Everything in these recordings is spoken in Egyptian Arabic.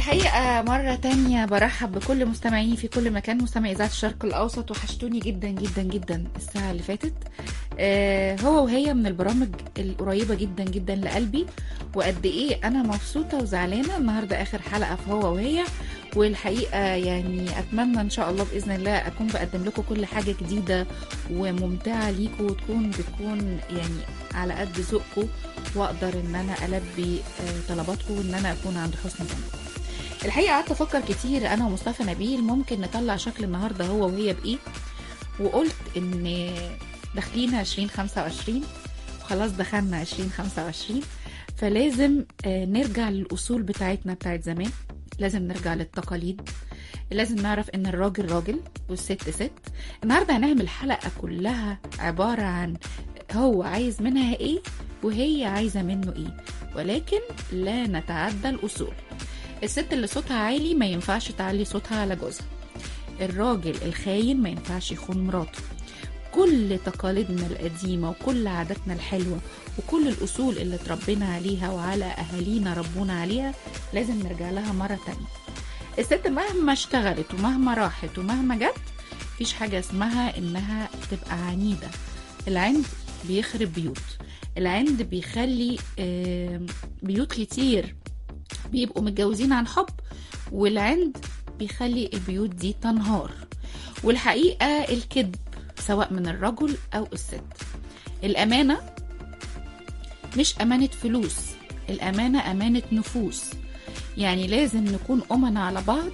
الحقيقة مرة تانية برحب بكل مستمعيني في كل مكان مستمعي إذاعة الشرق الأوسط وحشتوني جدا جدا جدا الساعة اللي فاتت آه هو وهي من البرامج القريبة جدا جدا لقلبي وقد إيه أنا مبسوطة وزعلانة النهاردة آخر حلقة في هو وهي والحقيقة يعني أتمنى إن شاء الله بإذن الله أكون بقدم لكم كل حاجة جديدة وممتعة ليكم وتكون بتكون يعني على قد ذوقكم وأقدر إن أنا ألبي آه، طلباتكم وإن أنا أكون عند حسن ظنكم الحقيقه قعدت افكر كتير انا ومصطفى نبيل ممكن نطلع شكل النهارده هو وهي بايه وقلت ان داخلين 2025 وخلاص دخلنا 2025 فلازم آه، نرجع للاصول بتاعتنا بتاعت زمان لازم نرجع للتقاليد لازم نعرف ان الراجل راجل والست ست النهارده هنعمل حلقه كلها عباره عن هو عايز منها ايه وهي عايزه منه ايه ولكن لا نتعدى الاصول الست اللي صوتها عالي ما ينفعش تعلي صوتها على جوزها الراجل الخاين ما ينفعش يخون مراته كل تقاليدنا القديمة وكل عاداتنا الحلوة وكل الأصول اللي اتربينا عليها وعلى أهالينا ربونا عليها لازم نرجع لها مرة تانية الست مهما اشتغلت ومهما راحت ومهما جت مفيش حاجة اسمها إنها تبقى عنيدة العند بيخرب بيوت العند بيخلي آم، بيوت كتير بيبقوا متجوزين عن حب والعند بيخلي البيوت دي تنهار والحقيقة الكذب سواء من الرجل أو الست الأمانة مش أمانة فلوس الأمانة أمانة نفوس يعني لازم نكون أمنا على بعض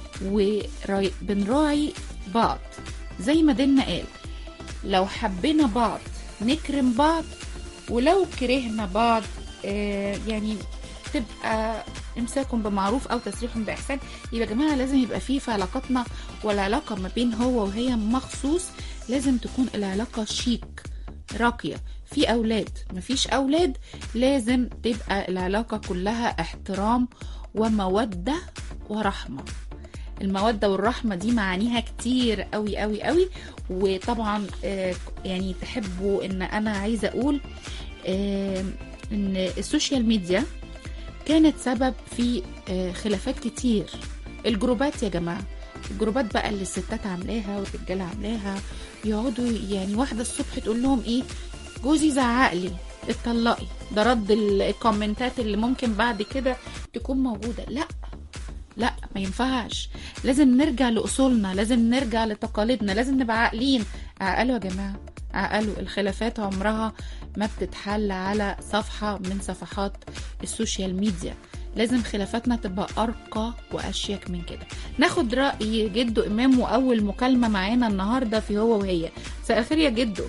وبنراعي بعض زي ما ديننا قال لو حبينا بعض نكرم بعض ولو كرهنا بعض آه، يعني تبقى امساك بمعروف او تسريح باحسان يبقى يا جماعه لازم يبقى في في علاقاتنا والعلاقه ما بين هو وهي مخصوص لازم تكون العلاقه شيك راقيه في اولاد مفيش اولاد لازم تبقى العلاقه كلها احترام وموده ورحمه المودة والرحمة دي معانيها كتير قوي قوي قوي وطبعا آه، يعني تحبوا ان انا عايزة اقول آه، ان السوشيال ميديا كانت سبب في آه، خلافات كتير الجروبات يا جماعة الجروبات بقى اللي الستات عاملاها والرجالة عاملاها يقعدوا يعني واحدة الصبح تقول لهم ايه جوزي زعق لي اتطلقي ده رد ال- الكومنتات اللي ممكن بعد كده تكون موجودة لا لا ما ينفعش لازم نرجع لأصولنا لازم نرجع لتقاليدنا لازم نبقى عاقلين عقلوا يا جماعة عقلوا الخلافات عمرها ما بتتحل على صفحة من صفحات السوشيال ميديا لازم خلافاتنا تبقى أرقى وأشيك من كده ناخد رأي جدو إمام وأول مكالمة معانا النهاردة في هو وهي مساء الخير يا جدو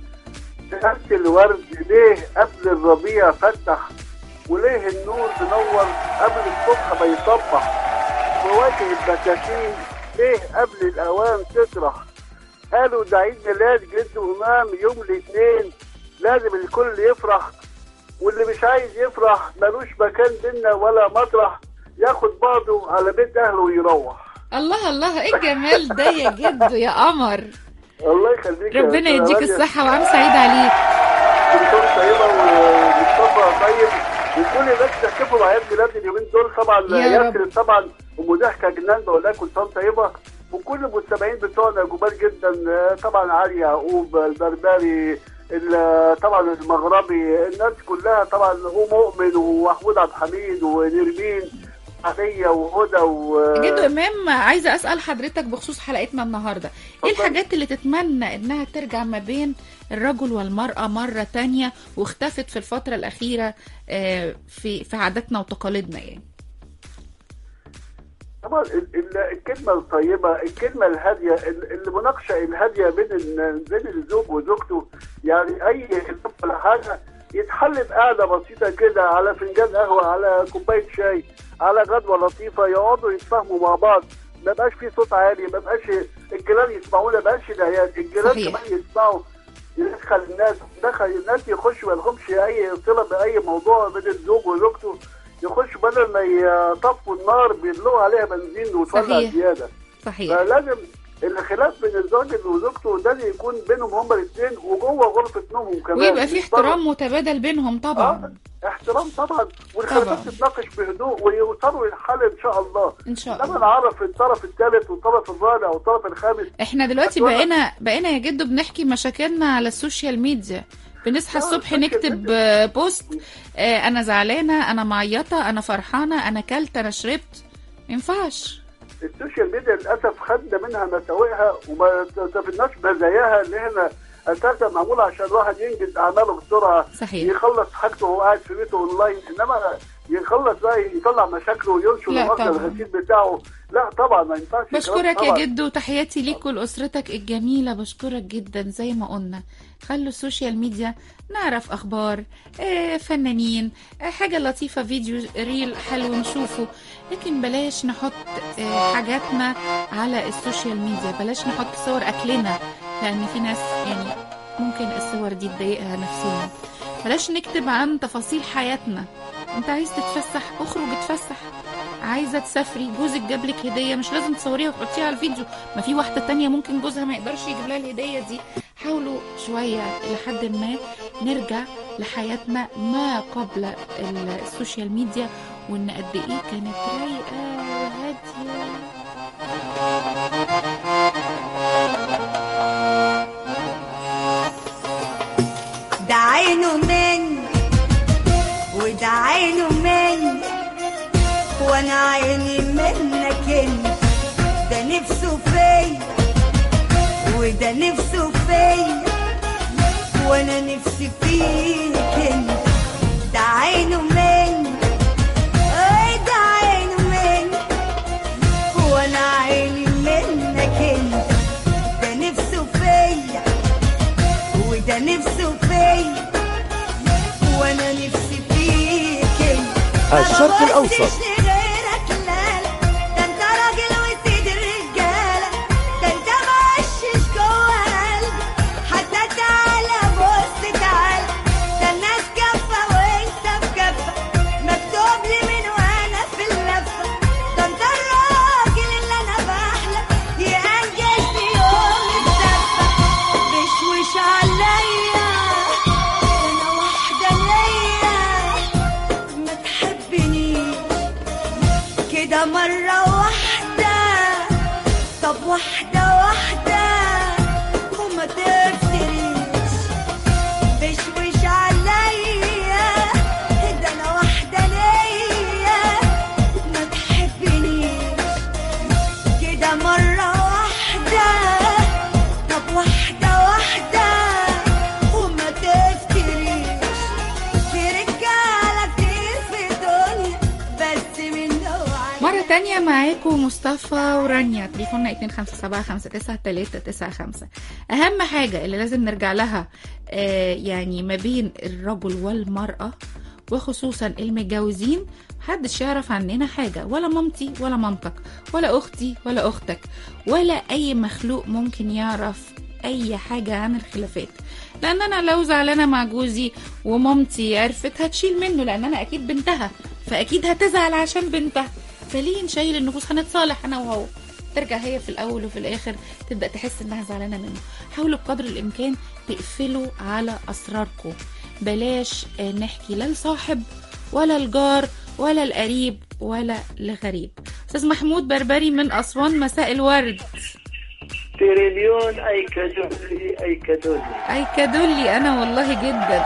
سقف الورد ليه قبل الربيع فتح وليه النور منور قبل الصبح ما يصبح وواجه البساتين ليه قبل الاوان تطرح قالوا ده عيد ميلاد جد امام يوم الاثنين لازم الكل يفرح واللي مش عايز يفرح ملوش مكان بينا ولا مطرح ياخد بعضه على بيت اهله ويروح الله الله ايه الجمال ده يا جدو يا قمر الله يخليك يا ربنا أستاذ يديك راجل. الصحة وعام سعيد عليك دكتور طيبه ومصطفى طيب وكل الناس تحتفلوا بعيد ميلاد اليومين دول طبعا يا رب. ياسر طبعا ومضحكه جنان بقول لها كل سنه وأنت طيبه وكل المستمعين بتوعنا جمال جدا آه، طبعا علي يعقوب البربري ال- طبعا المغربي الناس كلها طبعا ومؤمن ومحمود عبد الحميد ونرمين عادية وهدى و جدو امام عايزه اسال حضرتك بخصوص حلقتنا النهارده ايه اتفضل. الحاجات اللي تتمنى انها ترجع ما بين الرجل والمراه مره تانية واختفت في الفتره الاخيره آه، في في عاداتنا وتقاليدنا يعني طبعا ال- ال- الكلمة الطيبة الكلمة الهادية ال- المناقشة الهادية بين ال- بين الزوج وزوجته يعني أي خلاف ولا حاجة يتحل بقعدة بسيطة كده على فنجان قهوة على كوباية شاي على غدوة لطيفة يقعدوا يتفاهموا مع بعض ما بقاش في صوت عالي ما بقاش الجيران يسمعونا ما بقاش دهيات الجيران صحيح. كمان يسمعوا يدخل الناس دخل الناس يخشوا ما لهمش اي صله باي موضوع بين الزوج وزوجته يخشوا بدل ما يطفوا النار بيدلقوا عليها بنزين وتولع صحيح. زياده صحيح فلازم الخلاف بين الزوج وزوجته ده اللي يكون بينهم هما الاثنين وجوه غرفه نومهم كمان ويبقى في مش بره. احترام متبادل بينهم طبعا احترام طبعا والخلافات طبعا. تتناقش بهدوء ويوصلوا للحل ان شاء الله ان شاء انما الله نعرف الطرف الثالث والطرف الرابع والطرف الخامس احنا دلوقتي أتوقع- بقينا بقينا يا جدو بنحكي مشاكلنا على السوشيال ميديا بنصحى آه، الصبح السوشيال نكتب ميديا. آه، بوست آه، انا زعلانه انا معيطه انا فرحانه انا كلت انا شربت ما ينفعش السوشيال ميديا للاسف خدنا منها مساوئها وما استفدناش مزاياها اللي احنا اساسا معموله عشان الواحد ينجز اعماله بسرعه صحيح يخلص حاجته وهو قاعد في بيته اونلاين انما يخلص بقى يطلع مشاكله وينشر لا المصدر طبعا. الغسيل بتاعه لا طبعا ما ينفعش الكلام بشكرك طبعا. يا جدو تحياتي ليك ولأسرتك الجميلة بشكرك جدا زي ما قلنا خلوا السوشيال ميديا نعرف أخبار آه، فنانين آه، حاجة لطيفة فيديو ريل حلو نشوفه لكن بلاش نحط آه، حاجاتنا على السوشيال ميديا بلاش نحط صور أكلنا لأن في ناس يعني ممكن الصور دي تضايقها نفسيا بلاش نكتب عن تفاصيل حياتنا انت عايز تتفسح اخرج اتفسح عايزه تسافري جوزك جاب لك هديه مش لازم تصوريها وتحطيها على الفيديو ما في واحده تانية ممكن جوزها ما يقدرش يجيب لها الهديه دي حاولوا شويه لحد ما نرجع لحياتنا ما قبل ال- السوشيال ميديا وان قد ايه كانت رايقه وهاديه ده عينه من وده عينه من وانا عيني منك انت ده نفسه فيا وده نفسه فيا وانا نفسي فيك انت ده عينه من اي ده عينه من وانا عيني منك انت ده نفسه فيا وده نفسه فيا وانا نفسي فيك انت الشرق ما الأوسط. ببصش لغيرك لا لا ده انت راجل وسيد الرجاله ده انت مقشش جوه قلبي حتى تعالى بص تعالى ده الناس كفه وانت في كفه مكتوب لي من وانا في اللفه ده انت الراجل اللي انا بحلم ينجز لي يوم الزفه بشوش عليا انا واحده ليا ما تحبنيش كده مرة واحدة طب واحدة واحدة وما تفتريش بشوش عليا ده انا واحدة ليا ما تحبنيش كده مرة واحدة طب واحدة واحدة وما تفتريش في رجالة كتير في الدنيا بس من نوعك مرة تانية معاكم مصطفى ورانيا تليفوننا 257 أهم حاجة اللي لازم نرجع لها آه، يعني ما بين الرجل والمرأة وخصوصا المتجوزين محدش يعرف عننا حاجة ولا مامتي ولا مامتك ولا أختي ولا أختك ولا أي مخلوق ممكن يعرف أي حاجة عن الخلافات لأن أنا لو زعلانة مع جوزي ومامتي عرفت هتشيل منه لأن أنا أكيد بنتها فأكيد هتزعل عشان بنتها فليه نشيل النفوس هنتصالح أنا وهو ترجع هي في الأول وفي الآخر تبدأ تحس إنها زعلانة منه حاولوا بقدر الإمكان تقفلوا على أسراركم بلاش آه، نحكي لا لصاحب ولا الجار ولا القريب ولا لغريب أستاذ محمود بربري من أسوان مساء الورد تريليون اي كدولي اي كدولي أي كدولي أنا والله جدا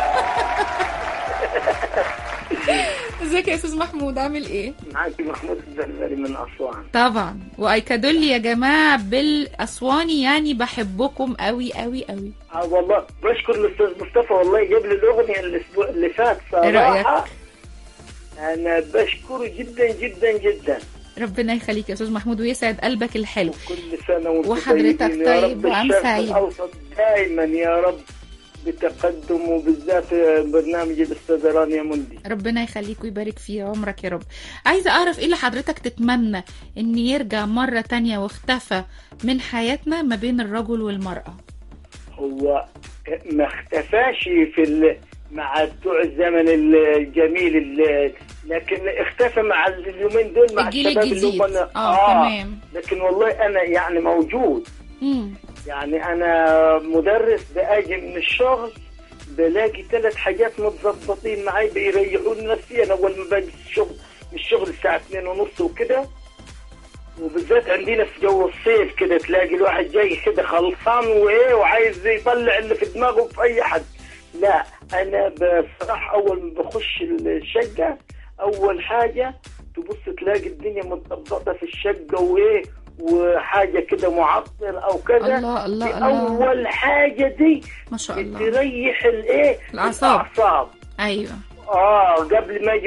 ازيك يا أستاذ محمود عامل إيه؟ معك محمود الزلزلي من اسوان طبعا وايكادولي يا جماعه بالاسواني يعني بحبكم قوي قوي قوي اه والله بشكر الاستاذ مصطفى والله جاب لي الاغنيه الاسبوع اللي فات إيه رأيك؟ صراحه انا بشكره جدا جدا جدا ربنا يخليك يا استاذ محمود ويسعد قلبك الحلو كل سنه وانتم وحضرتك طيبين يا طيب رب وعام الشرق سعيد. الاوسط دائما يا رب بتقدم وبالذات برنامج الاستاذه رانيا مندي ربنا يخليك ويبارك في عمرك يا رب عايزه اعرف ايه اللي حضرتك تتمنى ان يرجع مره تانية واختفى من حياتنا ما بين الرجل والمراه هو ما اختفاش في ال... مع بتوع الزمن الجميل ال... لكن اختفى مع اليومين دول مع الجيل الشباب الجديد اللي هم اه تمام لكن والله انا يعني موجود مم. يعني انا مدرس باجي من الشغل بلاقي ثلاث حاجات متظبطين معي بيريحوني نفسيا اول ما باجي الشغل من الشغل الساعه 2 ونص وكده وبالذات عندنا في جو الصيف كده تلاقي الواحد جاي كده خلصان وايه وعايز يطلع اللي في دماغه في اي حد لا انا بصراحه اول ما بخش الشقه اول حاجه تبص تلاقي الدنيا متظبطه في الشقه وايه وحاجه كده معطر او كذا الله الله دي الله اول حاجه دي ما شاء الله بتريح الايه الأعصاب. الاعصاب ايوه اه قبل ما يجي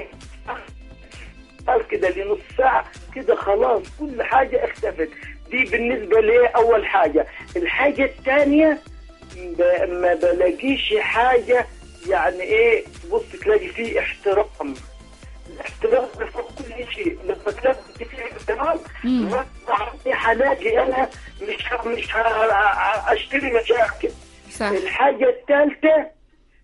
قال كده لنص ساعة كده خلاص كل حاجة اختفت دي بالنسبة لي أول حاجة الحاجة الثانية ب- ما بلاقيش حاجة يعني إيه تبص تلاقي فيه احترام الاحترام فوق كل شيء لما تلاقي فيه احترام مم. غصب عني حلاقي أنا مش ه- مش ه- أشتري مشاكل صح الحاجة الثالثة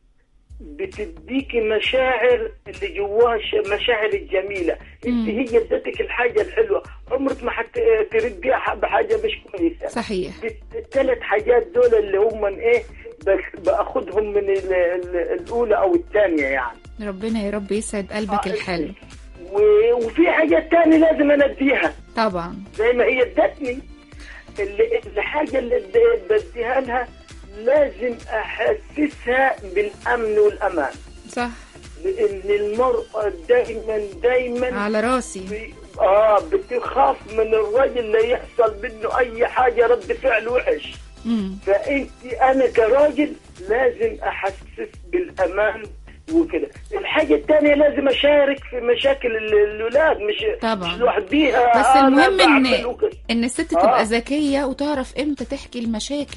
بتديكي مشاعر اللي جواها ش- مشاعر الجميلة انت مم. هي ادتك الحاجة الحلوة عمرك ما حترديها ح- بحاجة مش كويسة صحيح الثلاث حاجات دول اللي هم ايه بك- باخدهم من ال- ال- الاولى او الثانية يعني ربنا يا رب يسعد قلبك آه، الحلو و- وفي حاجات تانية لازم انا اديها طبعا زي ما هي ادتني اللي الحاجه اللي اد- بديها لها لازم احسسها بالامن والامان صح لان المراه دائما دائما على راسي ب- اه بتخاف من الرجل لا يحصل منه اي حاجه رد فعل وحش امم فانت انا كراجل لازم احسس بالامان وكده الحاجة الثانية لازم أشارك في مشاكل ال- الأولاد مش طبعا. مش لوحديها بس أنا المهم ان بعمل وكده. ان الست آه. تبقى ذكيه وتعرف امتى تحكي المشاكل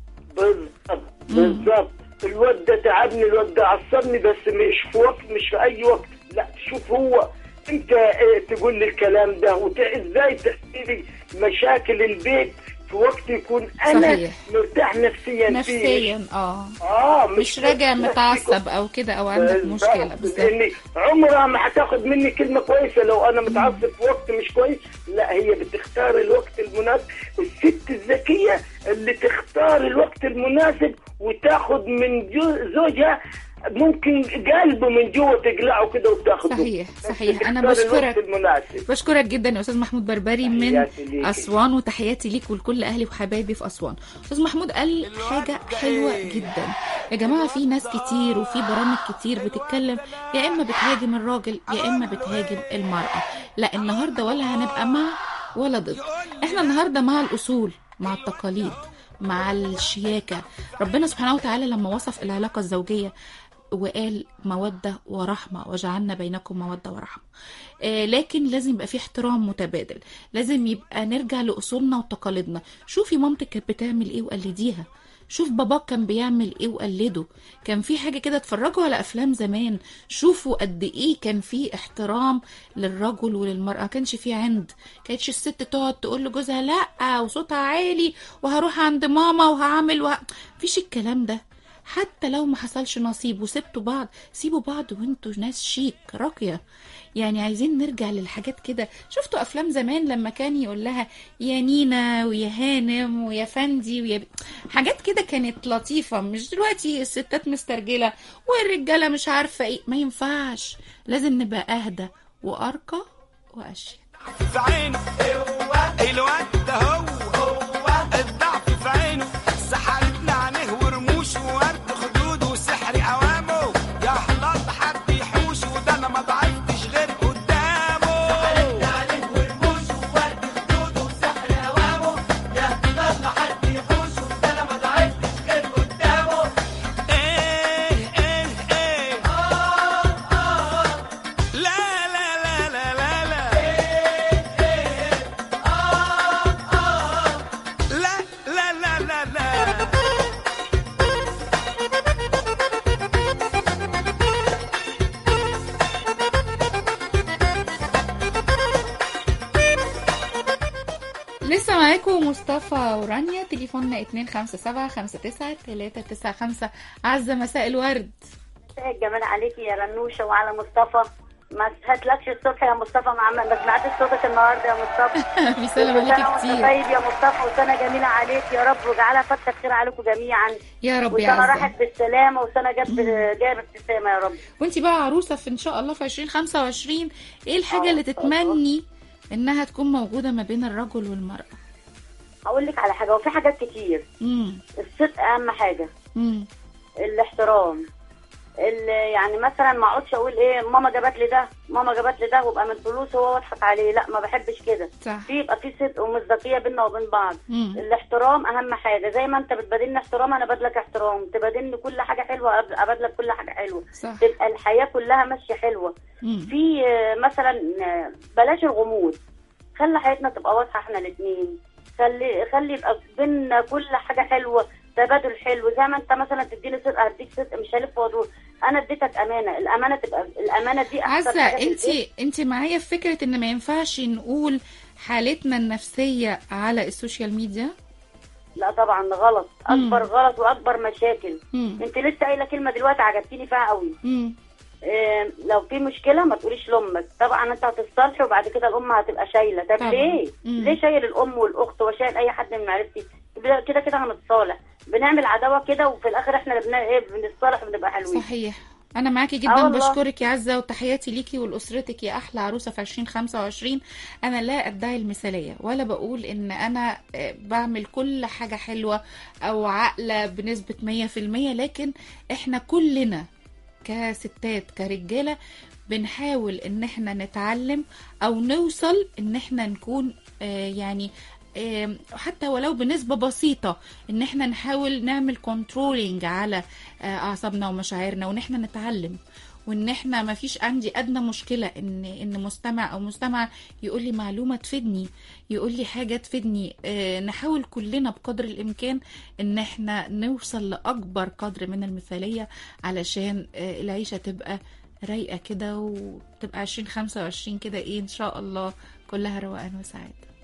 بالظبط بالظبط الواد ده تعبني الواد ده عصبني بس مش في وقت مش في اي وقت لا شوف هو انت اه، تقول لي الكلام ده وازاي تحكي لي مشاكل البيت في وقت يكون انا صحيح. مرتاح نفسيا فيه نفسيا اه اه مش راجع نفسي- متعصب او كده او عندك مشكله بالظبط. بالظبط لاني عمرها ما هتاخد مني كلمه كويسه لو انا متعصب في وقت مش كويس لا هي بتختار الوقت المناسب الست الذكيه اللي تختار الوقت المناسب وتاخد من جو- زوجها ممكن قلبه من جوه تقلعه كده وتاخده صحيح، بس صحيح. أنا تختار بشكرك. الوقت المناسب بشكرك جدا يا استاذ محمود بربري من تحياتي ليك. اسوان وتحياتي ليك ولكل اهلي وحبايبي في اسوان استاذ محمود قال حاجه حلوه جدا يا جماعه في ناس كتير وفي برامج كتير بتتكلم يا اما بتهاجم الراجل يا اما بتهاجم المراه لا النهارده ولا هنبقى مع ولا ضد احنا النهارده مع الاصول مع التقاليد مع الشياكه ربنا سبحانه وتعالى لما وصف العلاقه الزوجيه وقال مودة ورحمة وجعلنا بينكم مودة ورحمة آه لكن لازم يبقى في احترام متبادل لازم يبقى نرجع لأصولنا وتقاليدنا شوفي مامتك كانت بتعمل ايه وقلديها شوف باباك كان بيعمل ايه وقلده كان في حاجة كده اتفرجوا على افلام زمان شوفوا قد ايه كان في احترام للرجل وللمرأة كانش في عند كانتش الست تقعد تقول لجوزها لا وصوتها عالي وهروح عند ماما وهعمل وه... مفيش الكلام ده حتى لو ما حصلش نصيب وسبتوا بعض سيبوا بعض وانتوا ناس شيك راقية يعني عايزين نرجع للحاجات كده شفتوا افلام زمان لما كان يقول لها يا نينا ويا هانم ويا فندي ويا ب... حاجات كده كانت لطيفة مش دلوقتي الستات مسترجلة والرجالة مش عارفة ايه ما ينفعش لازم نبقى اهدى وارقى واشيك في عينه الواد ده هو الضعف في عينه سحرتنا عينيه ورموش وورد خدود وسحر اوامه يا حلاط حد يحوش وده انا ما ضعفتش غير قدامه سحرتنا عينيه ورموش وورد خدود وسحر اوامه يا حلاط حد يحوش وده انا ما ضعفتش غير قدامه ايه ايه ايه اه اه لا لا لا لا لا لا لا لا لا لا لا لسه معاكم مصطفى ورانيا تليفوننا 257 59 395 عزة مساء الورد مساء الجمال عليكي يا رنوشة وعلى مصطفى ما سهتلكش الصبح يا مصطفى مع ما سمعتش صوتك النهارده يا مصطفى بيسلم كل سنة عليكي وانت كتير طيب يا مصطفى وسنه جميله عليك يا رب واجعلها فتره خير عليكم جميعا يا رب يا وسنه عزة راحت بالسلامه وسنه جت جايه بابتسامه يا رب وانت بقى عروسه في ان شاء الله في 2025 ايه الحاجه اللي تتمني انها تكون موجوده ما بين الرجل والمراه هقول لك على حاجه وفي حاجات كتير امم الصدق اهم حاجه امم الاحترام ال- يعني مثلا ما اقعدش اقول ايه ماما جابت لي ده ماما جابت لي ده وابقى من فلوسه هو واضحك عليه لا ما بحبش كده صح في يبقى في صدق ومصداقيه بيننا وبين بعض مم. الاحترام اهم حاجه زي ما انت بتبادلني احترام انا بدلك احترام تبادلني كل حاجه حلوه أب- ابادلك كل حاجه حلوه صح تبقى الحياه كلها ماشيه حلوه مم. في آه، مثلا آه، بلاش الغموض خلي حياتنا تبقى واضحه احنا الاثنين خلي خلي يبقى بينا كل حاجه حلوه تبادل حلو زي ما انت مثلا تديني صدق هديك صدق مش هلف وادور انا اديتك امانه الامانه تبقى الامانه دي احسن عزة حاجه في انت البيت. انت معايا في فكره ان ما ينفعش نقول حالتنا النفسيه على السوشيال ميديا لا طبعا غلط اكبر غلط واكبر مشاكل مم. انت لسه قايله كلمه دلوقتي عجبتني فيها قوي مم. إيه لو في مشكله ما تقوليش لامك طبعا انت هتصطلحي وبعد كده الام هتبقى شايله طب طبعا. ليه مم. ليه شايل الام والاخت وشايل اي حد من معرفتي كده كده هنتصالح بنعمل عداوه كده وفي الاخر احنا اللي بن- ايه بنتصالح وبنبقى حلوين صحيح انا معاكي آه جدا والله. بشكرك يا عزه وتحياتي ليكي ولاسرتك يا احلى عروسه في 2025 انا لا ادعي المثاليه ولا بقول ان انا آه، بعمل كل حاجه حلوه او عاقله بنسبه 100% لكن احنا كلنا كستات كرجاله بنحاول ان احنا نتعلم او نوصل ان احنا نكون آه، يعني آم، حتى ولو بنسبة بسيطة ان احنا نحاول نعمل كنترولينج على آه، اعصابنا ومشاعرنا وان احنا نتعلم وان احنا ما فيش عندي ادنى مشكلة ان ان مستمع او مستمع يقول لي معلومة تفيدني يقول لي حاجة تفيدني آه، نحاول كلنا بقدر الامكان ان احنا نوصل لاكبر قدر من المثالية علشان آه، العيشة تبقى رايقة كده وتبقى 2025 كده ايه ان شاء الله كلها روقان وسعادة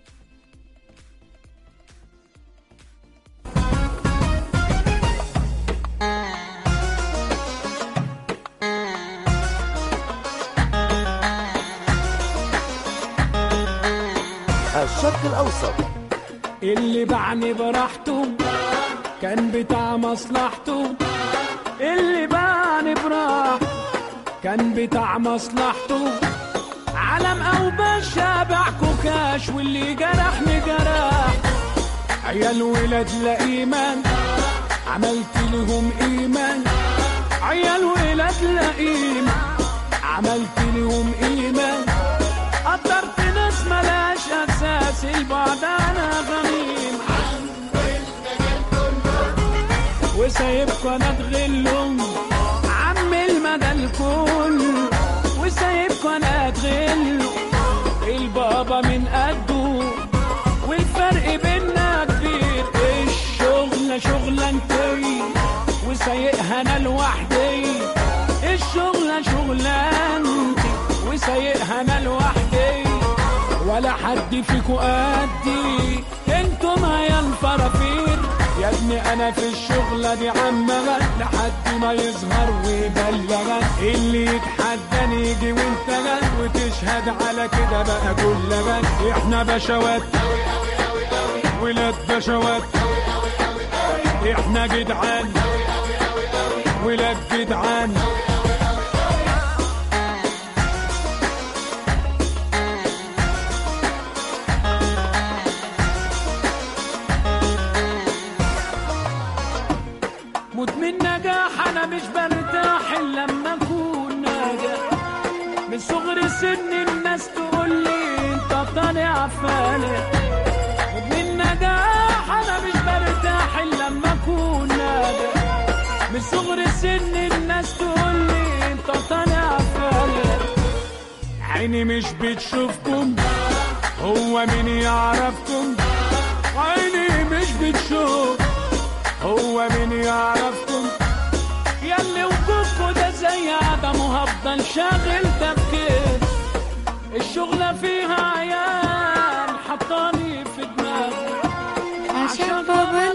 الشرق الأوسط اللي باعني براحته كان بتاع مصلحته اللي باعني براحته كان بتاع مصلحته علم او باشا باع كوكاش واللي جرحني جرح عيال ولاد لا ايمان عملت لهم ايمان عيال ولاد لا ايمان عملت لهم ايمان قدرت ناس ملاش اساس البعد انا غميم وسايبكوا انا اتغلهم عم المدى الكل وسايبكوا انا اتغلوا البابا من قده والفرق بينا كبير الشغلة شغلانتي وسايقها انا لوحدي الشغلة شغلانتي وسايقها انا لوحدي ولا حد فيكو قدي انتم يا الفرافير يا ابني انا في الشغلة دي عمغة لحد ما يظهر ويبلغك اللي يتحداني يجي وانت غد وتشهد على كده بقى كل غد احنا بشوات ولاد بشوات احنا جدعان ولاد جدعان مدمن نجاح انا مش برتاح الا لما اكون ناجح من صغر سن الناس تقول لي انت طالع فالح مدمن نجاح انا مش برتاح الا لما اكون ناجح من صغر سن الناس تقول لي انت طالع فالح عيني مش بتشوفكم هو مين يعرفكم عيني مش بتشوف هو مين يعرفكم ياللي وجودكوا ده زي عدم وهفضل شاغل تفكير الشغلة فيها عيال حطاني في دماغي عشان بابا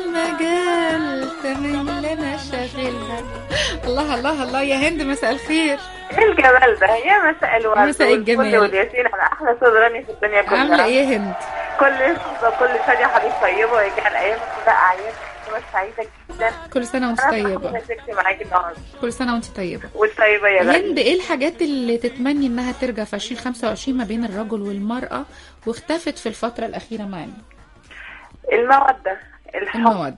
المجال تمام لنا شاغلها الله الله الله يا هند مساء الخير ايه الجمال ده يا مساء الورد مساء الجمال. والفل والياسين على احلى صدراني في الدنيا كلها عامله ايه يا هند كل لحظه كل ثانيه حضرتك طيبه ويجعل ايامك كلها اعياد وأنا سعيده جدا كل سنه وانت انا طيبه فرحانة إني معاكي النهارده كل سنه وانت طيبه والطيبه يا غالي هند ايه الحاجات اللي تتمني انها ترجع في 2025 ما بين الرجل والمراه واختفت في الفتره الاخيره معانا الموده الحب المواد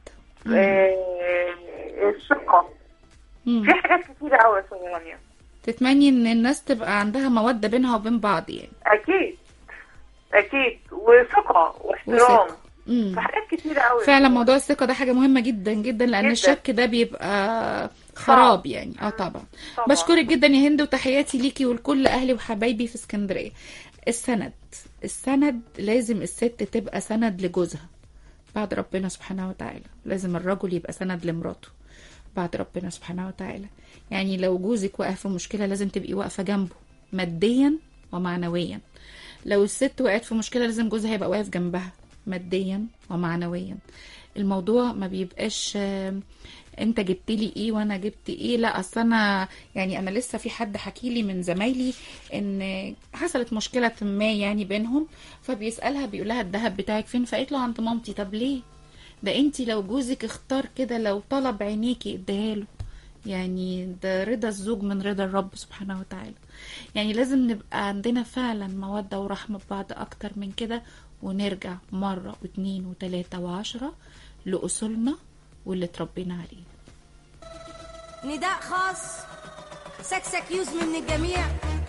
آه، الثقه مم. في حاجات كتيره قوي يا سونيا تتمني ان الناس تبقى عندها موده بينها وبين بعض يعني اكيد اكيد وثقه واحترام وثقة. مم. في حاجات كتيره قوي فعلا موضوع الثقة ده حاجة مهمة جدا جدا لأن جداً. الشك ده بيبقى خراب يعني اه طبعا طبعاً. بشكرك جدا يا هند وتحياتي ليكي ولكل أهلي وحبايبي في اسكندرية السند السند لازم الست تبقى سند لجوزها بعد ربنا سبحانه وتعالى لازم الرجل يبقى سند لمراته بعد ربنا سبحانه وتعالى يعني لو جوزك وقع في مشكلة لازم تبقي واقفة جنبه ماديا ومعنويا لو الست وقعت في مشكلة لازم جوزها يبقى واقف جنبها ماديا ومعنويا الموضوع ما بيبقاش آه، انت جبت لي ايه وانا جبت ايه لا اصل انا يعني انا لسه في حد حكي لي من زمايلي ان حصلت مشكله ما يعني بينهم فبيسالها بيقول لها الذهب بتاعك فين فقالت له عند مامتي طب ليه ده انت لو جوزك اختار كده لو طلب عينيكي اديها له يعني ده رضا الزوج من رضا الرب سبحانه وتعالى يعني لازم نبقى عندنا فعلا مودة ورحمة ببعض أكتر من كده ونرجع مرة واتنين وتلاتة وعشرة لأصولنا واللي اتربينا عليه نداء خاص سكسك يزمي من الجميع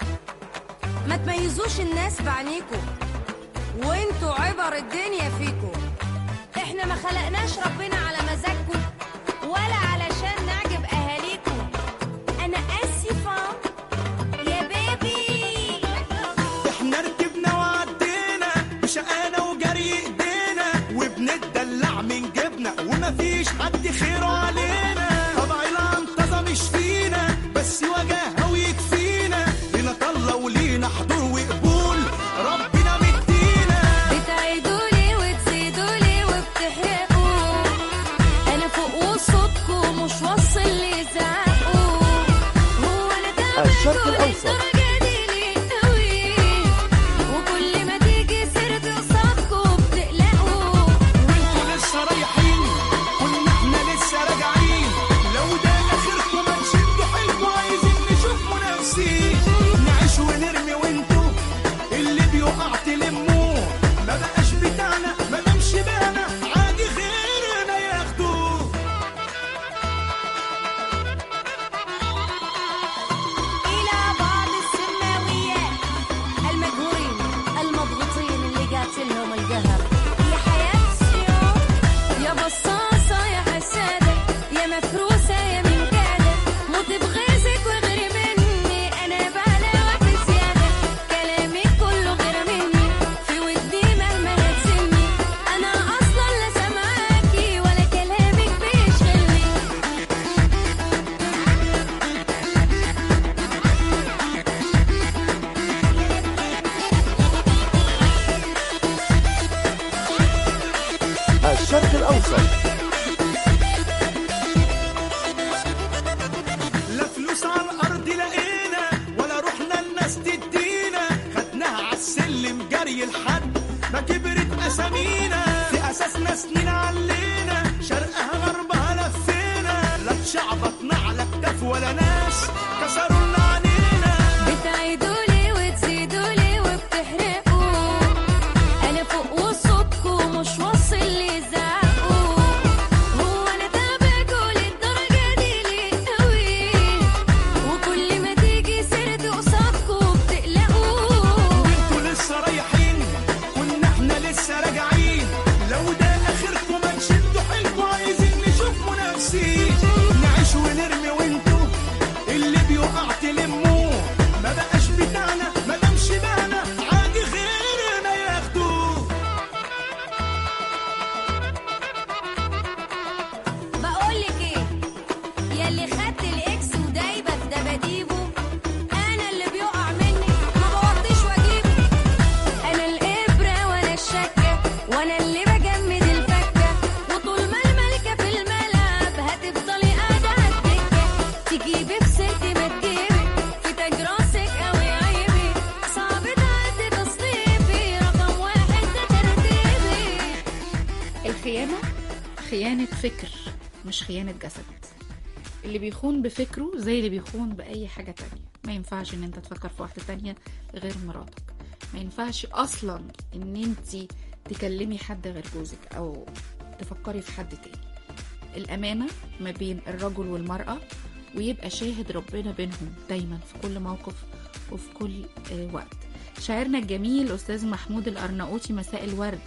ما تميزوش الناس بعينيكوا وانتوا عبر الدنيا فيكوا احنا ما خلقناش ربنا على مزاجكوا ولا علشان نعجب اهاليكوا انا اسفه يا بيبي احنا ركبنا وعدينا وشقانا وجري ايدينا وبنتدلع من جبنا ومفيش حد خيره علينا طبع العنطزة مش فينا بس وجاهه ويكفينا لينا طلة ولينا حضور وقبول ربنا مدينا بتعيدولي وتزيدولي وبتحرقوا انا فوق وصوتكم مش واصل لزعقوا هو انا تعبان الشرق كل الأوسط. الدرجة دي ليه قوي وكل ما تيجي سيرتي قصادكم بتقلقوا وانتوا لسه رايحين كنا احنا لسه راجعين لو ده اخركم ما تشدوا حيلكوا عايزين نشوف منافسين نعيش ونرمي وانتوا اللي بيقع تلموه ما بقاش بتاعنا ما دامش بقنا عادي غيرنا ياخدوه إلى بعض السماويات المجهورين المضغوطين اللي جات لهم القهر يا حياة السيوف يا بصاصة يا حسادة يا مفروسة يا من كادة موت بغيظك وغير مني أنا بعلى وقت زيادة كلامي كله غير مني في ودي مهما هتسني أنا أصلا لا سامعاكي ولا كلامك بيشغلني الشرق الأوسط لا فلوس على الارض لقينا ولا رحنا الناس تدينا خدناها على السلم جري الحد ما كبرت اسامينا في اساسنا سنين علينا شرقها غربها لفينا لا اتشعبطنا على كتاف ولا ناس كسروا لنا عنينا بتعيدولي وتزيدولي وبتحرقوا انا فوق وصوتكم مش واصل لزعقوا هو انا تعباكوا للدرجه دي ليه قوي وكل ما تيجي سيرتي قصادكم بتقلقوا وانتوا لسه رايحين كنا احنا لسه راجعين خيانة فكر مش خيانة جسد اللي بيخون بفكره زي اللي بيخون بأي حاجة تانية ما ينفعش ان انت تفكر في واحدة تانية غير مراتك ما ينفعش اصلا ان انت تكلمي حد غير جوزك او تفكري في حد تاني الأمانة ما بين الرجل والمرأة ويبقى شاهد ربنا بينهم دايما في كل موقف وفي كل آه، وقت شاعرنا الجميل أستاذ محمود الأرناؤوطي مساء الورد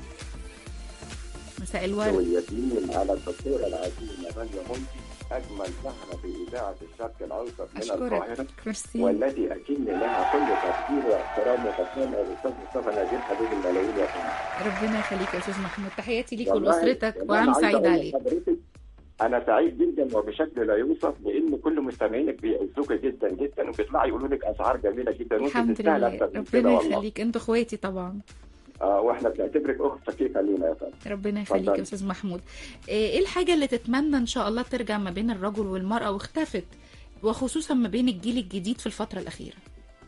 مساء الورد واليتيم على الدكتورة العزيزة رانيا منتي أجمل سهرة في إذاعة الشرق الأوسط من القاهرة أشكرك ميرسي والتي أكن لها كل تقدير واحترام وتسليم الأستاذ مصطفى نجيب حبيب الملايين يا فندم ربنا يخليك يا أستاذ محمود تحياتي ليك والله- ولأسرتك والله وعام أنا عايز سعيد أقول عليك لحضرتك أنا سعيد جدا وبشكل لا يوصف لأن كل مستمعينك بيعزوك جدا جدا وبيطلعوا يقولوا لك أسعار جميلة جدا وأنت الحمد تستاهل لله أكتر من كده ربنا والله يخليك انتوا اخواتي طبعا آه وإحنا بنعتبرك أخت شقيقة لينا يا فندم ربنا يخليك اتفضل. يا استاذ محمود ايه إيه الحاجه اللي تتمنى ان شاء الله ترجع ما بين الرجل والمراه واختفت وخصوصا ما بين الجيل الجديد في الفتره الاخيره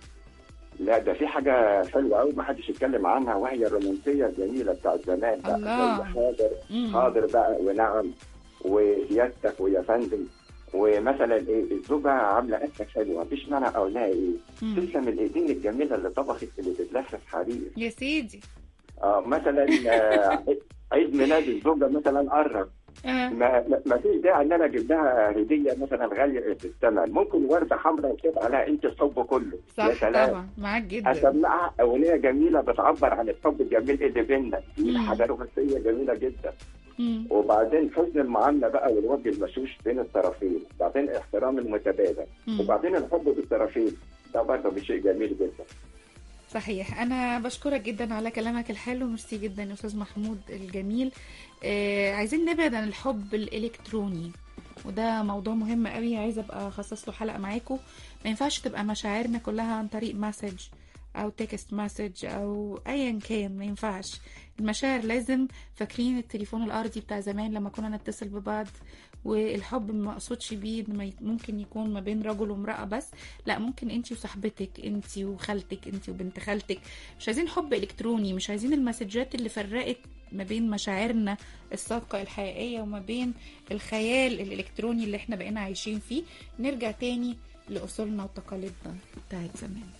لا ده في حاجة حلوة أوي ما حدش يتكلم عنها وهي الرومانسية الجميلة بتاعت زمان بقى الله. زي حاضر مم. حاضر بقى ونعم وسيادتك ويا فندم ومثلا ايه الزوجة عاملة أكلة حلوة مفيش مانع أقول لها إيه مم. تسلم الإيدين الجميلة اللي طبخت اللي تتلف في حرير يا سيدي آه مثلا آه عيد ميلاد الزوجة مثلا قرب آه. ما ما- ما فيش داعي ان انا اجيب لها هديه مثلا غاليه في الثمن ممكن ورده حمراء وكتب عليها انت الحب كله يا صح سلام طبعا معاك جدا هسمعها اغنيه جميله بتعبر عن الحب الجميل اللي بيننا دي مم. حاجه رومانسيه جميله جدا مم. وبعدين حسن المعامله بقى والوجه المشوش بين الطرفين بعدين احترام المتبادل مم. وبعدين الحب بالطرفين ده برضه شيء جميل جدا صحيح انا بشكرك جدا على كلامك الحلو ميرسي جدا يا استاذ محمود الجميل آه عايزين نبعد عن الحب الالكتروني وده موضوع مهم قوي عايزه ابقى اخصص له حلقه معاكم ما ينفعش تبقى مشاعرنا كلها عن طريق مسج او تكست مسج او ايا كان ما ينفعش المشاعر لازم فاكرين التليفون الارضي بتاع زمان لما كنا نتصل ببعض والحب ما اقصدش بيه إن ما ي- ممكن يكون ما بين رجل وامرأة بس لا ممكن انت وصاحبتك انت وخالتك انت وبنت خالتك مش عايزين حب الكتروني مش عايزين المسجات اللي فرقت ما بين مشاعرنا الصادقة الحقيقية وما بين الخيال الالكتروني اللي احنا بقينا عايشين فيه نرجع تاني لأصولنا وتقاليدنا بتاعت زمان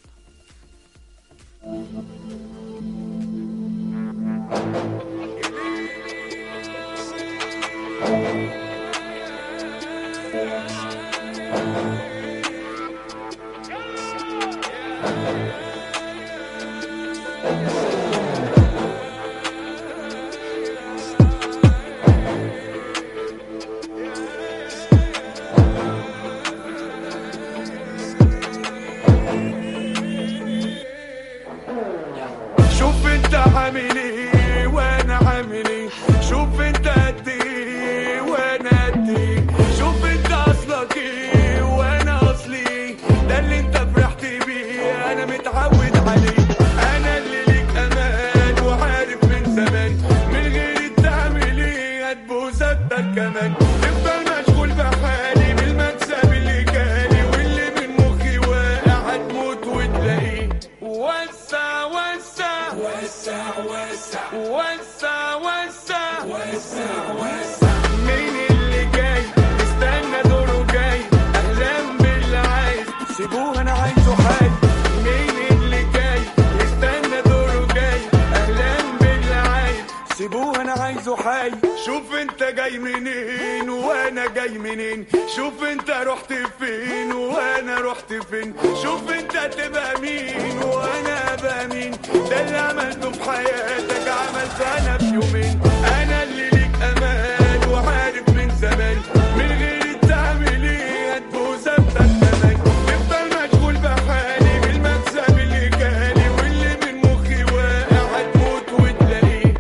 شوف انت عامل ايه وانا عامل ايه شوف انت قد ايه وانا قد ايه شوف انت اصلك ايه وانا اصلي ايه ده اللي انت فرحت بيه انا متعود عليه انا اللي ليك امان وعارف من زمان من غير تعمل ايه هتبوس اكتر كمان تفضل مشغول بحالي بالمكسب اللي جالي واللي من مخي واقع هتموت وتلاقيه وسع وسع وسع وسع وسع وسع وسع وسع مين اللي جاي استنى دوره جاي اهلا باللي عايز سيبوه انا عايزه حي مين اللي جاي استنى دوره جاي اهلا باللي عايز سيبوه انا عايزه حي شوف انت جاي منين وانا جاي منين شوف انت رحت فين وانا رحت فين شوف انت تبقى مين وانا ابقى مين ده اللي عملته في حياتك عملته انا في يومين انا اللي ليك امان وعارف من زمان من غير تعمل ايه هتبوس افتح كمان تفضل مشغول بحالي بالمكسب اللي جالي واللي من مخي واقع هتموت وتلاقيه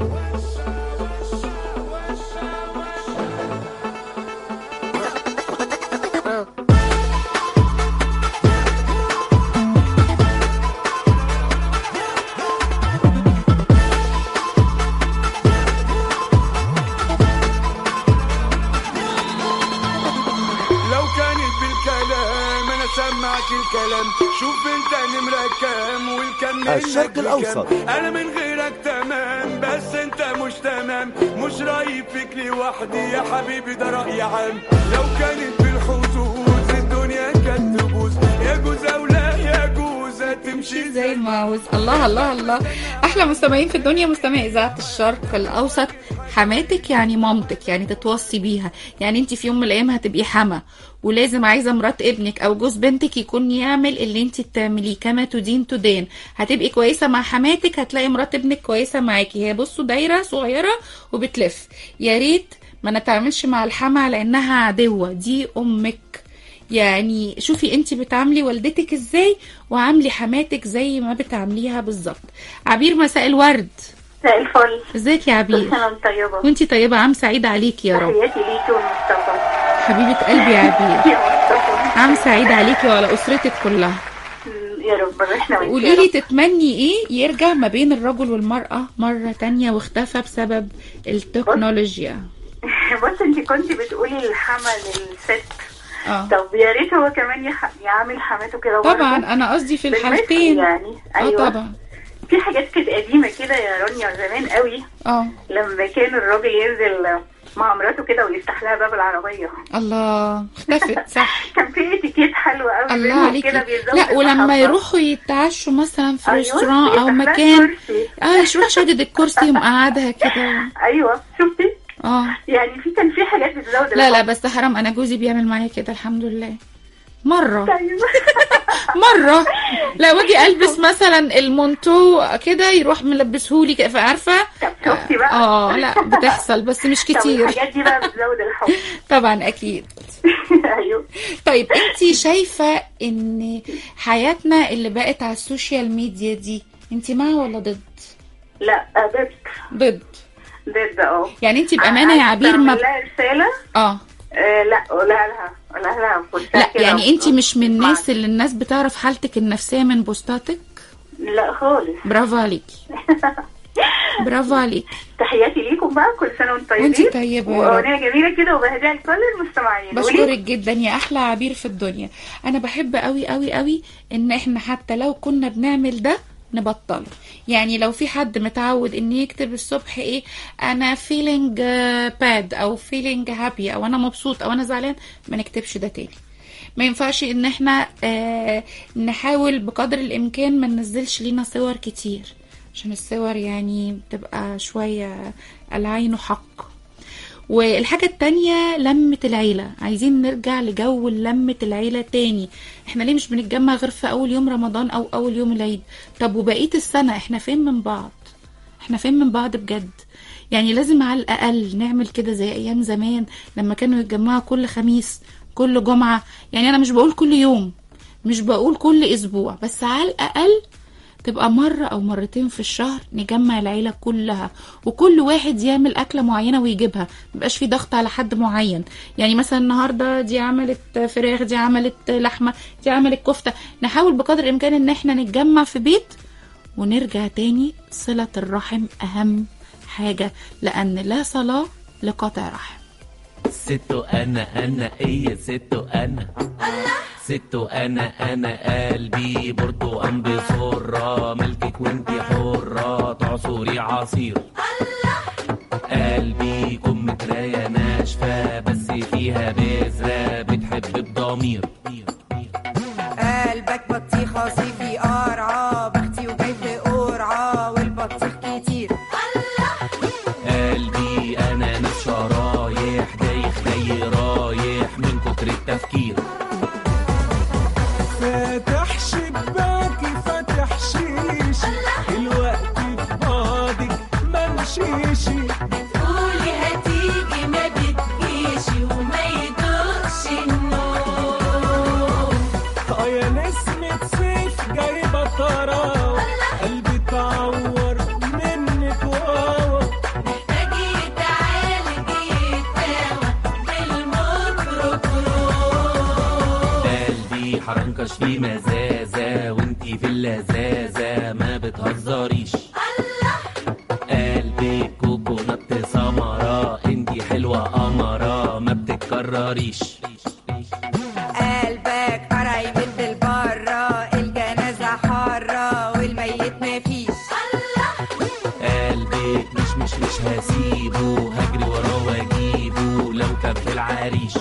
لو كانت بالكلام انا سمعك الكلام شوف انت نمرة كام والكم منك الشرق بكام. الأوسط. انا من غيرك انك تمام بس انت مش تمام مش رايب فيك لوحدي يا حبيبي ده رأي عام لو كانت بالحظوظ الدنيا كانت تبوظ يجوز او لا يجوز هتمشي زي الماوس الله الله الله احلى مستمعين في الدنيا مستمعي اذاعه الشرق الاوسط حماتك يعني مامتك يعني تتوصي بيها يعني انت في يوم من الايام هتبقي حما ولازم عايزه مرات ابنك او جوز بنتك يكون يعمل اللي انت بتعمليه كما تدين تدان هتبقي كويسه مع حماتك هتلاقي مرات ابنك كويسه معاكي هي بصوا دايره صغيره وبتلف يا ريت ما نتعاملش مع الحما على انها عدوه دي امك يعني شوفي انت بتعاملي والدتك ازاي وعاملي حماتك زي ما بتعامليها بالظبط عبير مساء الورد مساء الفل ازيك يا عبير كل سنة وانت طيبة وانتي طيبة عام سعيد عليكي يا رب تحياتي ليكي والمصطفى حبيبة قلبي يا عبير يا مصطفى عام سعيد عليكي وعلى أسرتك كلها يا رب احنا وانت قولي لي تتمني ايه يرجع ما بين الرجل والمرأة مرة تانية واختفى بسبب التكنولوجيا بص انت كنت بتقولي الحما للست اه طب يا ريت هو كمان يح... يعمل حماته كده برضه. طبعا انا قصدي في بالمثل الحالتين يعني اه ايوه طبعا في حاجات كانت قديمه كده يا رانيا زمان قوي اه لما كان الراجل ينزل مع مراته كده ويفتح لها باب العربيه الله اختفت صح كان في اتيكيت حلو قوي الله بينهم عليكي كده بيزود لا ولما المحبة. يروحوا يتعشوا مثلا في أيوة، ريستوران او يفتح لها مكان كرسي. اه يروح شادد الكرسي ومقعدها كده ايوه شفتي اه يعني في كان في حاجات بتزود لا لا الحب. بس حرام انا جوزي بيعمل معايا كده الحمد لله مرة ايوه مرة لا واجي البس مثلا المونتو كده يروح ملبسهولي كده فعارفة شفتي بقى اه لا بتحصل بس مش طب كتير الحاجات دي بقى بتزود الحب طبعا اكيد ايوه طيب انت شايفة ان حياتنا اللي بقت على السوشيال ميديا دي انت مع ولا ضد لا ضد ضد ضد اه يعني انت بامانة يا عبير ما تعمل لها رساله اه آه لا قولها لها قولها لها في وشها لا كده يعني انت و- مش من واسمعها. الناس اللي الناس بتعرف حالتك النفسية من بوستاتك لا خالص برافو عليكي برافو عليكي تحياتي ليكم بقى كل سنه وانتم طيبين وانتي طيبة يا رب. واغنيه جميله كده وبهديها لكل المستمعين بشكرك جدا يا احلى عبير في الدنيا انا بحب قوي قوي قوي ان احنا حتى لو كنا بنعمل ده نبطله يعني لو في حد متعود ان يكتب الصبح ايه انا feeling باد او feeling happy او انا مبسوط او انا زعلان ما نكتبش ده تاني ما ينفعش ان احنا آه نحاول بقدر الامكان ما ننزلش لينا صور كتير عشان الصور يعني بتبقى شوية العين حق والحاجة التانية لمة العيلة عايزين نرجع لجو لمة العيلة تاني احنا ليه مش بنتجمع غير في اول يوم رمضان او اول يوم العيد طب وبقية السنة احنا فين من بعض احنا فين من بعض بجد يعني لازم على الاقل نعمل كده زي ايام زمان لما كانوا يتجمعوا كل خميس كل جمعة يعني انا مش بقول كل يوم مش بقول كل اسبوع بس على الاقل تبقى مرة أو مرتين في الشهر نجمع العيلة كلها وكل واحد يعمل أكلة معينة ويجيبها مبقاش في ضغط على حد معين يعني مثلا النهاردة دي عملت فراخ دي عملت لحمة دي عملت كفتة نحاول بقدر الإمكان إن احنا نتجمع في بيت ونرجع تاني صلة الرحم أهم حاجة لأن لا صلاة لقطع رحم ستو انا انا ايه ستو انا ستو انا انا قلبي برتقان بسرة ملكك وانتي حرة تعصري عصير قلبي كم مراية ناشفة بس فيها بذرة بتحب بضمير قلبك بطيخة صيفي قرعة بختي وجاي في قرعة والبطيخ كتير قلبي انا نفس شرايح دايخ جاي رايح من كتر التفكير فاتح شباكي فاتح شيشي الوقت فاضي ما مشيشي بتقولي هتيجي ما بتجيشي وما يدوقش النوم اه يا نسمة صيف جايبة طراوة قلبي اتعور منك واوا محتاج يتعالج يتداوى بالميكروكروم قلبي حرنكش في مزازة وانتي في اللذاذة ما بتهزريش قلبي كوكونات سمرة انتي حلوة قمرة ما بتتكرريش قلبك قرايب بالبرة الجنازة حارة والميت مفيش العريش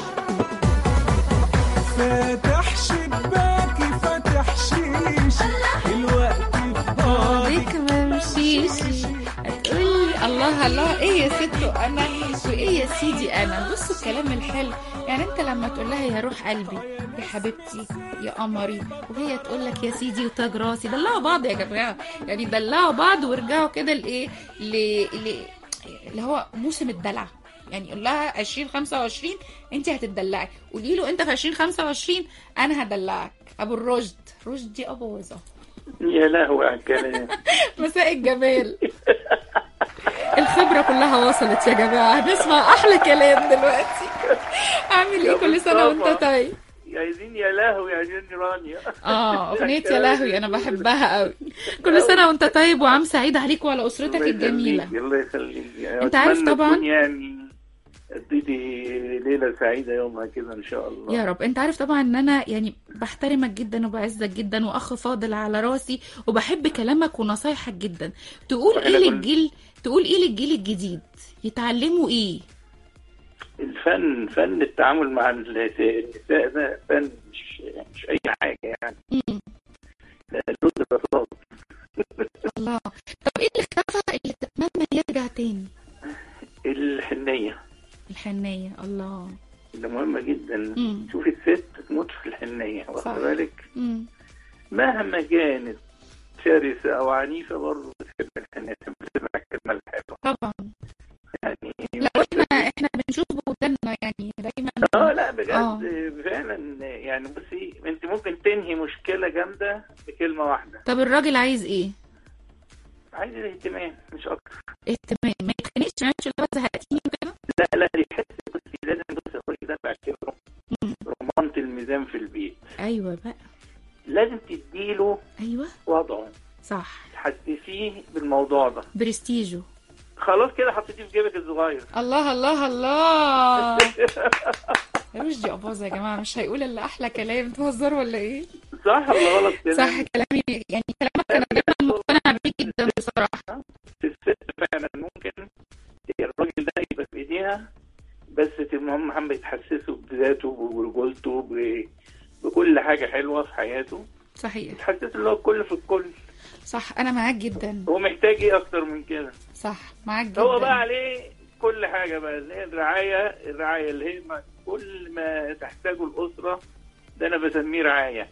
فاتح شباكي فاتح شيش الوقت بيك ممشيش هتقولي الله الله ايه يا ست انا وايه يا سيدي انا بصوا الكلام الحلو يعني انت لما تقول لها يا روح قلبي يا حبيبتي يا قمري وهي تقول لك يا سيدي وتاج راسي دلعوا بعض يا جماعه يعني دلعوا بعض وارجعوا كده لايه ل- ل- اللي هو موسم الدلع يعني قول لها 2025 انت هتدلعي قولي له انت في 2025 انا هدلعك ابو الرشد رشدي ابوظه يا لهوي على الكلام مساء الجمال الخبرة كلها وصلت يا جماعة هنسمع أحلى كلام دلوقتي أعمل إيه يا كل سنة وأنت مصطفى. طيب عايزين يا لهوي يا جن رانيا اه أغنية يا لهوي أنا بحبها قوي كل سنة وأنت طيب وعام سعيد عليك وعلى أسرتك الله الجميلة يخليك، الله يخليك أنت عارف أتمنى طبعاً- تكون يعني اديتي ليله سعيده يومها كده ان شاء الله يا رب انت عارف طبعا ان انا يعني بحترمك جدا وبعزك جدا واخ فاضل على راسي وبحب كلامك ونصايحك جدا تقول وإحنا ايه كل- للجيل تقول ايه للجيل الجديد يتعلموا ايه الفن فن التعامل مع النساء النساء ده فن مش مش اي حاجه يعني لا، له دراسات الله طب ايه اللي اختفى اللي تتمنى يرجع تاني الحنيه الحنية الله ده مهمه جدا مم. شوفي الست تموت في الحنيه صح. واخد بالك مم. مهما كانت شرسه او عنيفه برضه بتحب الحنيه بتسمع الكلمه الحلوه طبعا يعني لا واحنا احنا بنشوف بودنا يعني دايما اه لا بجد آه. فعلا يعني بصي انت ممكن تنهي مشكله جامده بكلمه واحده طب الراجل عايز ايه عايز الاهتمام مش اكتر اهتمام ما يتخانقش ما يعملش اللي هو زهقتيني وكده لا لا يحس بصي لازم بصي الراجل ده بعتبره رمانة الميزان في البيت ايوه بقى لازم تديله ايوه وضعه صح تحسسيه بالموضوع ده برستيجو خلاص كده حطيتيه في جيبك الصغير الله الله الله رشدي أباظة يا جماعة مش هيقول إلا أحلى كلام تهزروا ولا إيه؟ صح ولا غلط كده صح كلامي يعني كلامك أنا دايما مقتنعة بيه جدا بصراحة الست فعلا ممكن الراجل ده يبقى في ايديها بس المهم هم بيتحسسوا بذاته برجولته ب- بكل حاجه حلوه في حياته صحيح تحسسه اللي هو الكل في الكل صح أنا معاك جدا هو محتاج ايه اكتر من كده صح معاك جدا هو بقى عليه كل حاجه بقى اللي هي الرعايه الرعايه اللي هي ما- كل ما تحتاجه الاسره ده انا بسميه رعايه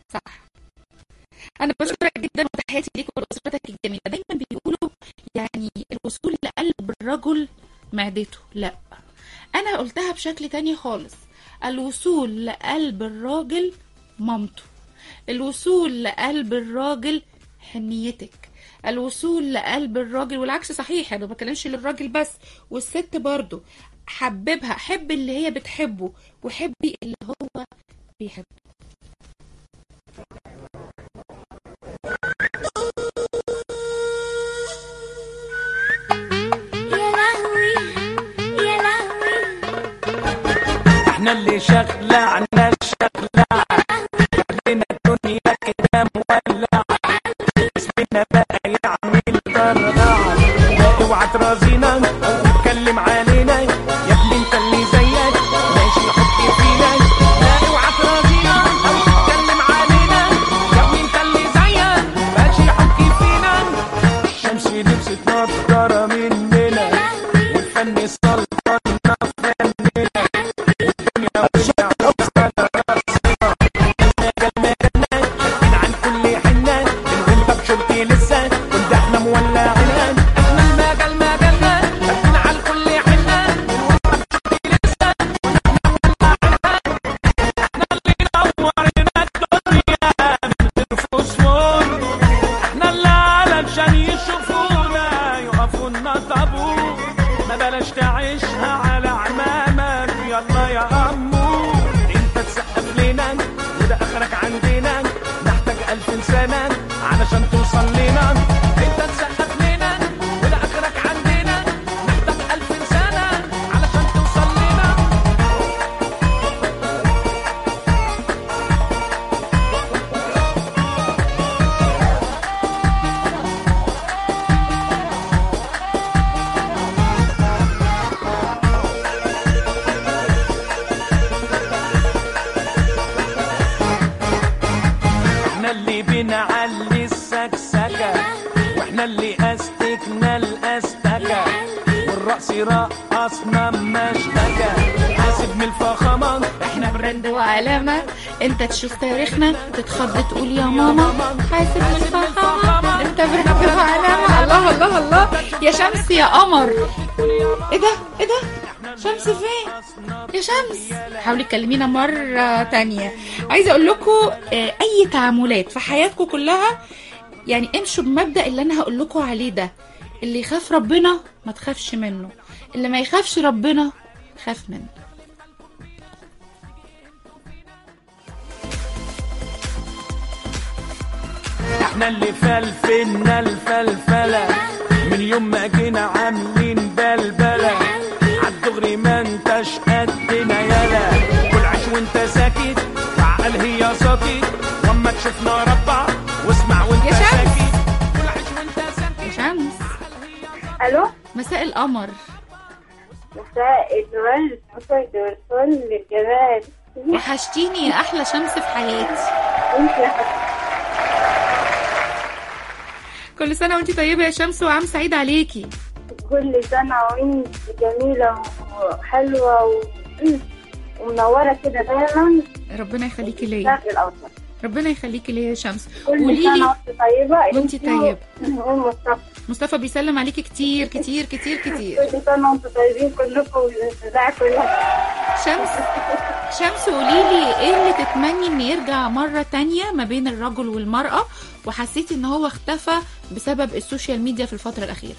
أنا بشكرك جدا وتحياتي ليك ولأسرتك الجميلة دايما بيقولوا يعني الوصول لقلب الرجل معدته لا أنا قلتها بشكل تاني خالص الوصول لقلب الراجل مامته الوصول لقلب الراجل حنيتك الوصول لقلب الراجل والعكس صحيح انا ما بتكلمش للراجل بس والست برضو حببها حب اللي هي بتحبه وحبي اللي هو بيحبه يا لهوي يا لهوي احنا اللي شغلة عنا الشغلة خلينا الدنيا كده مولعة اسمنا بقى يعمل طرقعة اوعى ترازينا او تتكلم علينا يا ابني انت اللي زيك ماشي حط فينا لا اوعى ترازينا او تتكلم علينا يا ابني انت اللي زيك ماشي حط فينا الشمس لبست نضارة مننا والفن سلطنا فننا الدنيا وسع عن كل حنة بنقول طب شرطي لسه كنت احنا مولعين احنا المجال مجالنا احنا على كل حنة بنقول طب شرطي لسه كنت احنا مولعين احنا اللي نورنا الدنيا من غير فوسفور احنا اللي علشان يشوفونا يقفوا لنا طابور ما بلاش تعيشها الاستكة والرقص رقصنا ما اشتكى حاسب من الفخامة احنا براند وعلامة انت تشوف تاريخنا تتخض تقول يا ماما حاسب الفخامة انت براند وعلامة الله الله الله يا شمس يا قمر ايه ده ايه ده شمس فين يا شمس حاولي تكلمينا مرة تانية عايزة اقول لكم اي تعاملات في حياتكم كلها يعني امشوا بمبدأ اللي انا هقول لكم عليه ده اللي يخاف ربنا ما تخافش منه اللي ما يخافش ربنا خاف منه احنا اللي فلفلنا الفلفلة من يوم ما جينا عاملين بلبلة عالدغري ما انتش قدنا يلا كل عيش وانت ساكت وعقل هي ساكت واما تشوفنا ربع واسمع وانت يا شمس. ساكت كل عيش وانت ساكت يا شمس الو مساء القمر مساء الورد مساء الفل الجمال وحشتيني يا احلى شمس في حياتي انت يا حبيبتي كل سنه وانت طيبه يا شمس وعام سعيد عليكي كل سنة وانت جميلة وحلوة و... ومنورة كده دايما ربنا يخليكي ليا الشرق الأوسط ربنا يخليكي ليا يا شمس كل قولي سنة لي وانت طيبة وانت انت طيبة. ومصطفى مصطفى بيسلم عليكي كتير كتير كتير كتير كل سنة وانتم طيبين كلكم والإذاعة كلها شمس شمس قولي لي ايه اللي تتمني ان يرجع مرة تانية ما بين الرجل والمرأة وحسيتي ان هو اختفى بسبب السوشيال ميديا في الفترة الأخيرة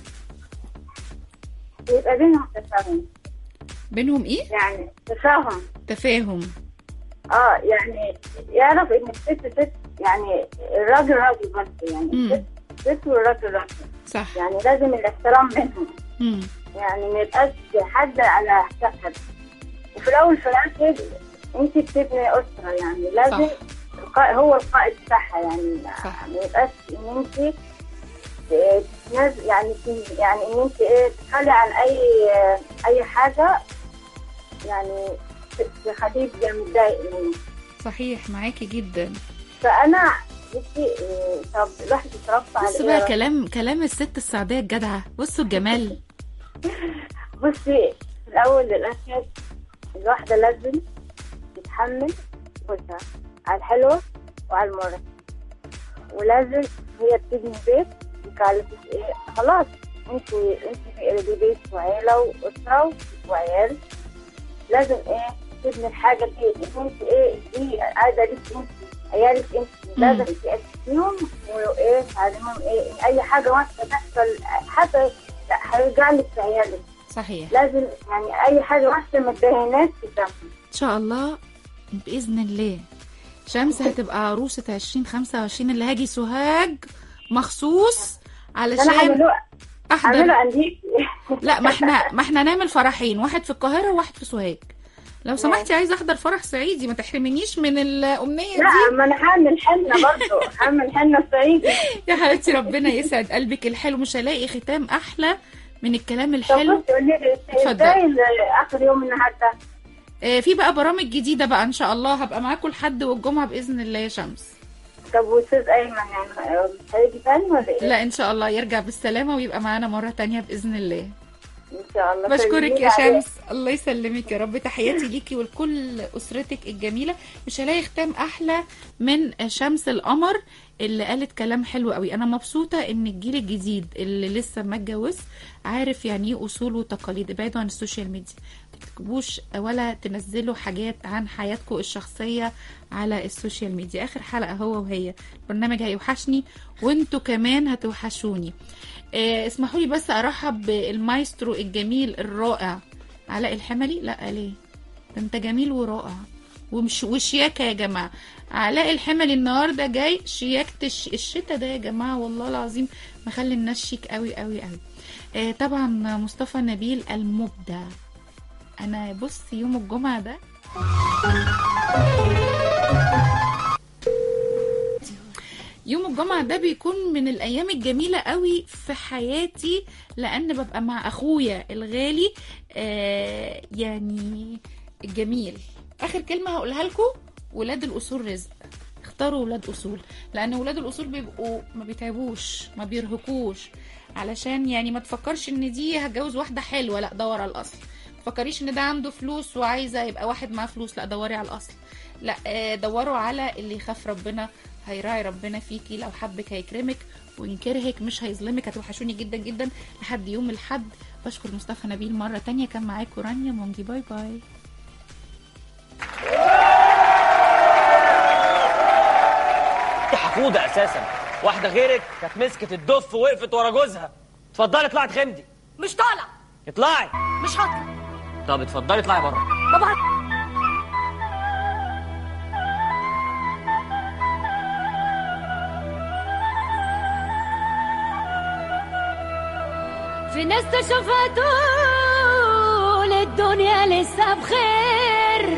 يبقى بينهم تفاهم بينهم ايه؟ يعني تفاهم تفاهم اه يعني يعرف ان الست ست يعني الراجل راجل بس يعني مم. الست ست والراجل راجل صح يعني لازم الاحترام بينهم مم. يعني ما يبقاش حد على حساب حد وفي الاول في الاخر انت بتبني اسره يعني لازم صح. القائد هو القائد بتاعها يعني صح. ما يبقاش ان انت اه، تتنازل يعني ت- يعني ان انت ايه تتخلي عن اي اي حاجه يعني ت- تخليه يبقى متضايق منه صحيح معاكي جدا فانا بصي اه، طب الواحد يتربى على بص ايه بقى يا كلام كلام الست السعودية الجدعة بصوا الجمال بصي في الأول للآخر الواحدة لازم تتحمل جوزها على الحلوة وعلى المرة ولازم هي بتبني بيت مكلفة ايه خلاص انت انت دي بيت وعيلة وأسرة وعيال لازم ايه تبني الحاجة دي ان انت ايه دي قاعدة ليك انت عيالك انت لازم تأسسيهم وايه تعلمهم ايه إن اي حاجة وحشة تحصل حتى هيرجع لك في عيالك صحيح لازم يعني اي حاجه وحشه ما تبيناش قدامهم ان شاء الله باذن الله شمس هتبقى عروسه 2025 اللي هاجي سوهاج مخصوص انا علشان هعمله احضر هعمله عندي لا ما احنا ما احنا نعمل فرحين واحد في القاهره وواحد في سوهاج لو سمحتي عايزه احضر فرح صعيدي ما تحرمنيش من الامنيه لا دي ما انا هعمل حنه برضه هعمل حنه صعيدي يا حبيبتي ربنا يسعد قلبك الحلو مش هلاقي ختام احلى من الكلام طب الحلو بصي قولي لي اتفضل. ازاي ال- اخر يوم النهارده آه، في بقى برامج جديده بقى ان شاء الله هبقى معاكم الحد والجمعه باذن الله يا شمس طب واستاذ ايمن يعني مش هيجي تاني ولا ايه؟ لا ان شاء الله يرجع بالسلامه ويبقى معانا مره تانية باذن الله ان شاء الله بشكرك سلميلي يا عليه. شمس الله يسلمك يا رب تحياتي ليكي ولكل اسرتك الجميله مش هلاقي ختام احلى من شمس القمر اللي قالت كلام حلو قوي انا مبسوطه ان الجيل الجديد اللي لسه ما اتجوز عارف يعني ايه اصول وتقاليد ابعدوا عن السوشيال ميديا ما تكتبوش ولا تنزلوا حاجات عن حياتكم الشخصيه على السوشيال ميديا اخر حلقه هو وهي البرنامج هيوحشني وانتوا كمان هتوحشوني آه، اسمحوا لي بس ارحب بالمايسترو الجميل الرائع علاء الحملي لا ليه ده انت جميل ورائع ومش وشياكه يا جماعه علاء الحملي النهارده جاي شياكه الش... الشتا ده يا جماعه والله العظيم مخلي الناس شيك قوي قوي قوي آه طبعا مصطفى نبيل المبدع انا بص يوم الجمعه ده يوم الجمعة ده بيكون من الأيام الجميلة قوي في حياتي لأن ببقى مع أخويا الغالي آه يعني الجميل آخر كلمة هقولها لكم ولاد الأصول رزق اختاروا ولاد أصول لأن ولاد الأصول بيبقوا ما بيتعبوش ما بيرهقوش علشان يعني ما تفكرش ان دي هتجوز واحده حلوه لا دور على الاصل ما تفكريش ان ده عنده فلوس وعايزه يبقى واحد معاه فلوس لا دوري على الاصل لا آه، دوروا على اللي يخاف ربنا هيراعي ربنا فيكي لو حبك هيكرمك وان كرهك مش هيظلمك هتوحشوني جدا جدا لحد يوم الحد بشكر مصطفى نبيل مره تانية كان معاكم رانيا مونجي باي باي دي حقودة اساسا واحده غيرك كانت مسكت الدف ووقفت ورا جوزها اتفضلي اطلعي تخمدي مش طالع اطلعي مش هطلع طب اتفضلي اطلعي بره بابا في ناس تشوفها طول الدنيا لسه بخير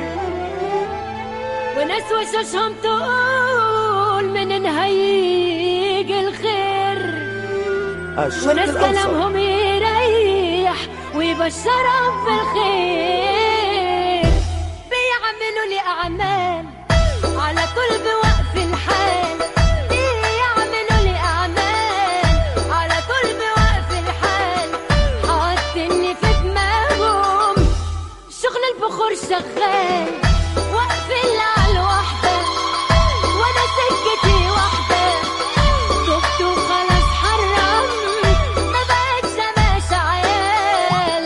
وناس وشوشهم تقول من هيجي الخير الشرق وناس الأوسط كلامهم يريح ويبشرهم بالخير بيعملوا لي أعمال على طول بوقف الحال بيعملوا لي أعمال على طول بوقف الحال حاطني في دماغهم شغل البخور شغال وقف على الوحدة وأنا سكتي واحدة تبت وخلاص حرم ما بقتش ماشي عيال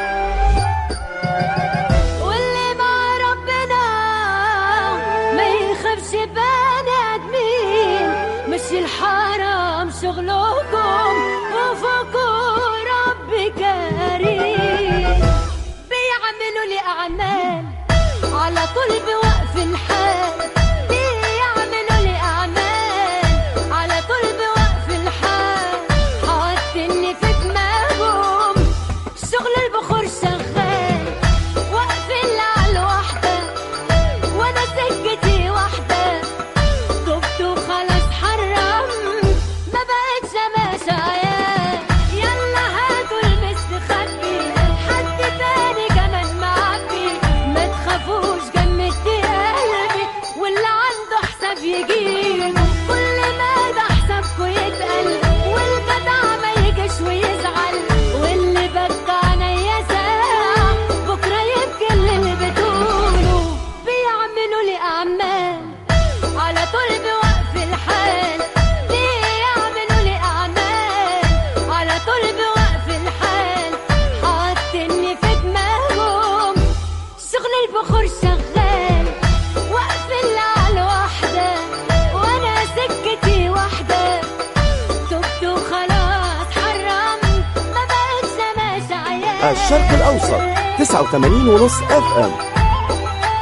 واللي مع ربنا ما يخافش بني ادمين مش الحرام شغلكم وفوقوا رب كريم بيعملوا لي اعمال على طول بوقف الحال بيعملوا لي اعمال على طول بوقف الحال حاطني في دماغهم شغل البخور شغال وقف على الوحدة وانا سكتي واحدة تبت وخلاص حرم ما بقتش ماشي عيال يلا هاتوا المستخبي حد تاني كمان معبي ما تخافوش جمدتي قلبي واللي عنده حساب يجيله كل ما ده حسابكوا يتقل والجدع ما يجيش ويزعل واللي بكى عينيا ساعة بكرة يبكي اللي بتقوله بيعملوا لي أعمال على طول بوقف الحال بيعملوا لي أعمال على طول بوقف الحال حاطني في دماغهم شغل البخور شغال وقف على الوحدة وأنا سكتي واحدة تبت وخلاص حرمت ما بقتش ماشي عيال الشرق الأوسط 89 ونص اف ام